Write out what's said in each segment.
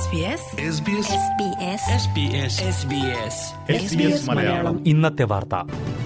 മലയാളം ഇന്നത്തെ വാർത്ത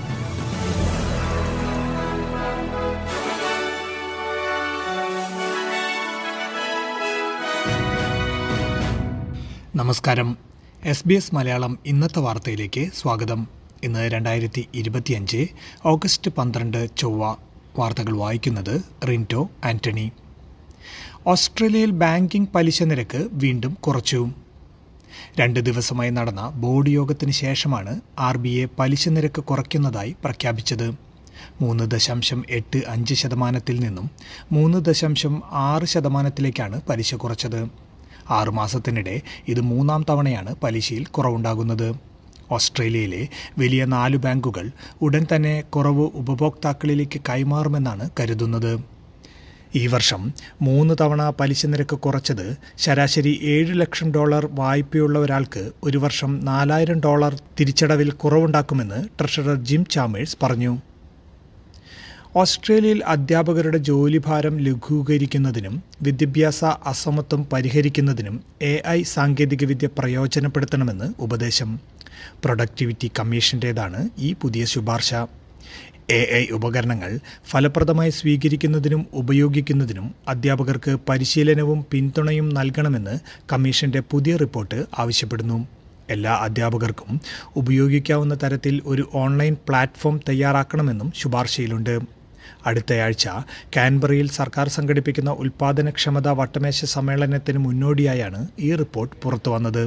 നമസ്കാരം എസ് ബി എസ് മലയാളം ഇന്നത്തെ വാർത്തയിലേക്ക് സ്വാഗതം ഇന്ന് രണ്ടായിരത്തി ഇരുപത്തിയഞ്ച് ഓഗസ്റ്റ് പന്ത്രണ്ട് ചൊവ്വ വാർത്തകൾ വായിക്കുന്നത് റിൻറ്റോ ആന്റണി ഓസ്ട്രേലിയയിൽ ബാങ്കിംഗ് പലിശ നിരക്ക് വീണ്ടും കുറച്ചു രണ്ട് ദിവസമായി നടന്ന ബോർഡ് യോഗത്തിന് ശേഷമാണ് ആർ ബി ഐ പലിശ നിരക്ക് കുറയ്ക്കുന്നതായി പ്രഖ്യാപിച്ചത് മൂന്ന് ദശാംശം എട്ട് അഞ്ച് ശതമാനത്തിൽ നിന്നും മൂന്ന് ദശാംശം ആറ് ശതമാനത്തിലേക്കാണ് പലിശ കുറച്ചത് ആറുമാസത്തിനിടെ ഇത് മൂന്നാം തവണയാണ് പലിശയിൽ കുറവുണ്ടാകുന്നത് ഓസ്ട്രേലിയയിലെ വലിയ നാല് ബാങ്കുകൾ ഉടൻ തന്നെ കുറവ് ഉപഭോക്താക്കളിലേക്ക് കൈമാറുമെന്നാണ് കരുതുന്നത് ഈ വർഷം മൂന്ന് തവണ പലിശ നിരക്ക് കുറച്ചത് ശരാശരി ഏഴ് ലക്ഷം ഡോളർ വായ്പയുള്ള ഒരാൾക്ക് ഒരു വർഷം നാലായിരം ഡോളർ തിരിച്ചടവിൽ കുറവുണ്ടാക്കുമെന്ന് ട്രഷറർ ജിം ചാമേഴ്സ് പറഞ്ഞു ഓസ്ട്രേലിയയിൽ അധ്യാപകരുടെ ജോലിഭാരം ലഘൂകരിക്കുന്നതിനും വിദ്യാഭ്യാസ അസമത്വം പരിഹരിക്കുന്നതിനും എ ഐ സാങ്കേതികവിദ്യ പ്രയോജനപ്പെടുത്തണമെന്ന് ഉപദേശം പ്രൊഡക്ടിവിറ്റി കമ്മീഷൻ്റേതാണ് ഈ പുതിയ ശുപാർശ എ ഐ ഉപകരണങ്ങൾ ഫലപ്രദമായി സ്വീകരിക്കുന്നതിനും ഉപയോഗിക്കുന്നതിനും അധ്യാപകർക്ക് പരിശീലനവും പിന്തുണയും നൽകണമെന്ന് കമ്മീഷന്റെ പുതിയ റിപ്പോർട്ട് ആവശ്യപ്പെടുന്നു എല്ലാ അധ്യാപകർക്കും ഉപയോഗിക്കാവുന്ന തരത്തിൽ ഒരു ഓൺലൈൻ പ്ലാറ്റ്ഫോം തയ്യാറാക്കണമെന്നും ശുപാർശയിലുണ്ട് അടുത്തയാഴ്ച കാൻബറയിൽ സർക്കാർ സംഘടിപ്പിക്കുന്ന ഉൽപാദനക്ഷമതാ വട്ടമേശ സമ്മേളനത്തിന് മുന്നോടിയായാണ് ഈ റിപ്പോർട്ട് പുറത്തുവന്നത്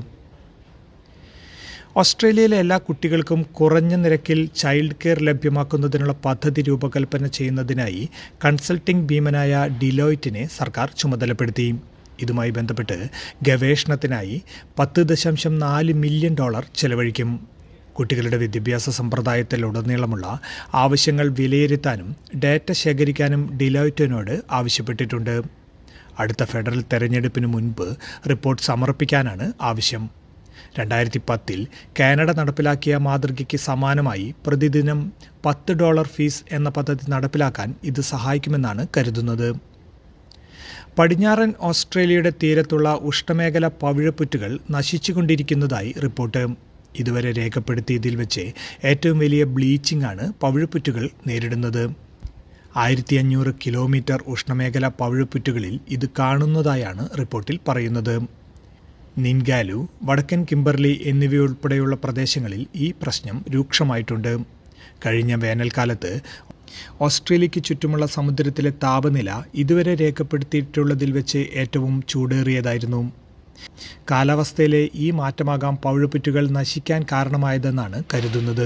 ഓസ്ട്രേലിയയിലെ എല്ലാ കുട്ടികൾക്കും കുറഞ്ഞ നിരക്കിൽ ചൈൽഡ് കെയർ ലഭ്യമാക്കുന്നതിനുള്ള പദ്ധതി രൂപകൽപ്പന ചെയ്യുന്നതിനായി കൺസൾട്ടിംഗ് ഭീമനായ ഡിലോയിറ്റിനെ സർക്കാർ ചുമതലപ്പെടുത്തി ഇതുമായി ബന്ധപ്പെട്ട് ഗവേഷണത്തിനായി പത്ത് ദശാംശം നാല് മില്യൺ ഡോളർ ചെലവഴിക്കും കുട്ടികളുടെ വിദ്യാഭ്യാസ സമ്പ്രദായത്തിലുടനീളമുള്ള ആവശ്യങ്ങൾ വിലയിരുത്താനും ഡാറ്റ ശേഖരിക്കാനും ഡിലോയിറ്റിനോട് ആവശ്യപ്പെട്ടിട്ടുണ്ട് അടുത്ത ഫെഡറൽ തെരഞ്ഞെടുപ്പിന് മുൻപ് റിപ്പോർട്ട് സമർപ്പിക്കാനാണ് ആവശ്യം രണ്ടായിരത്തി പത്തിൽ കാനഡ നടപ്പിലാക്കിയ മാതൃകയ്ക്ക് സമാനമായി പ്രതിദിനം പത്ത് ഡോളർ ഫീസ് എന്ന പദ്ധതി നടപ്പിലാക്കാൻ ഇത് സഹായിക്കുമെന്നാണ് കരുതുന്നത് പടിഞ്ഞാറൻ ഓസ്ട്രേലിയയുടെ തീരത്തുള്ള ഉഷ്ണമേഖല പവിഴപ്പുറ്റുകൾ നശിച്ചുകൊണ്ടിരിക്കുന്നതായി റിപ്പോർട്ട് ഇതുവരെ രേഖപ്പെടുത്തിയതിൽ വെച്ച് ഏറ്റവും വലിയ ബ്ലീച്ചിംഗ് ആണ് പവിഴപ്പുറ്റുകൾ നേരിടുന്നത് ആയിരത്തി അഞ്ഞൂറ് കിലോമീറ്റർ ഉഷ്ണമേഖല പവിഴപ്പുറ്റുകളിൽ ഇത് കാണുന്നതായാണ് റിപ്പോർട്ടിൽ പറയുന്നത് നിൻഗാലു വടക്കൻ കിംബർലി എന്നിവയുൾപ്പെടെയുള്ള പ്രദേശങ്ങളിൽ ഈ പ്രശ്നം രൂക്ഷമായിട്ടുണ്ട് കഴിഞ്ഞ വേനൽക്കാലത്ത് ഓസ്ട്രേലിയയ്ക്ക് ചുറ്റുമുള്ള സമുദ്രത്തിലെ താപനില ഇതുവരെ രേഖപ്പെടുത്തിയിട്ടുള്ളതിൽ വെച്ച് ഏറ്റവും ചൂടേറിയതായിരുന്നു കാലാവസ്ഥയിലെ ഈ മാറ്റമാകാം പവിഴപ്പുറ്റുകൾ നശിക്കാൻ കാരണമായതെന്നാണ് കരുതുന്നത്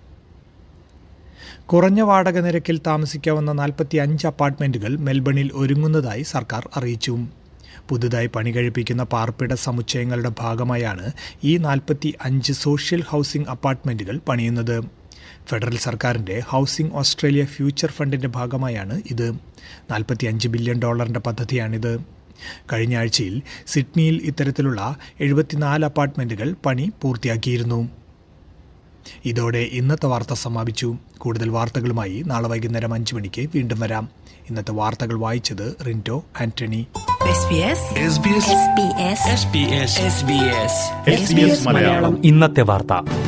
കുറഞ്ഞ വാടക നിരക്കിൽ താമസിക്കാവുന്ന നാൽപ്പത്തി അഞ്ച് അപ്പാർട്ട്മെന്റുകൾ മെൽബണിൽ ഒരുങ്ങുന്നതായി സർക്കാർ അറിയിച്ചു പുതുതായി പണി കഴിപ്പിക്കുന്ന പാർപ്പിട സമുച്ചയങ്ങളുടെ ഭാഗമായാണ് ഈ നാൽപ്പത്തി അഞ്ച് സോഷ്യൽ ഹൗസിംഗ് അപ്പാർട്ട്മെന്റുകൾ പണിയുന്നത് ഫെഡറൽ സർക്കാരിൻ്റെ ഹൗസിംഗ് ഓസ്ട്രേലിയ ഫ്യൂച്ചർ ഫണ്ടിൻ്റെ ഭാഗമായാണ് ഇത് നാൽപ്പത്തി അഞ്ച് ബില്യൺ ഡോളറിൻ്റെ പദ്ധതിയാണിത് കഴിഞ്ഞ ആഴ്ചയിൽ സിഡ്നിയിൽ ഇത്തരത്തിലുള്ള എഴുപത്തിനാല് അപ്പാർട്ട്മെന്റുകൾ പണി പൂർത്തിയാക്കിയിരുന്നു ഇതോടെ ഇന്നത്തെ വാർത്ത സമാപിച്ചു കൂടുതൽ വാർത്തകളുമായി നാളെ വൈകുന്നേരം അഞ്ച് മണിക്ക് വീണ്ടും വരാം ഇന്നത്തെ വാർത്തകൾ വായിച്ചത് റിൻറ്റോ ആന്റണി മലയാളം ഇന്നത്തെ വാർത്ത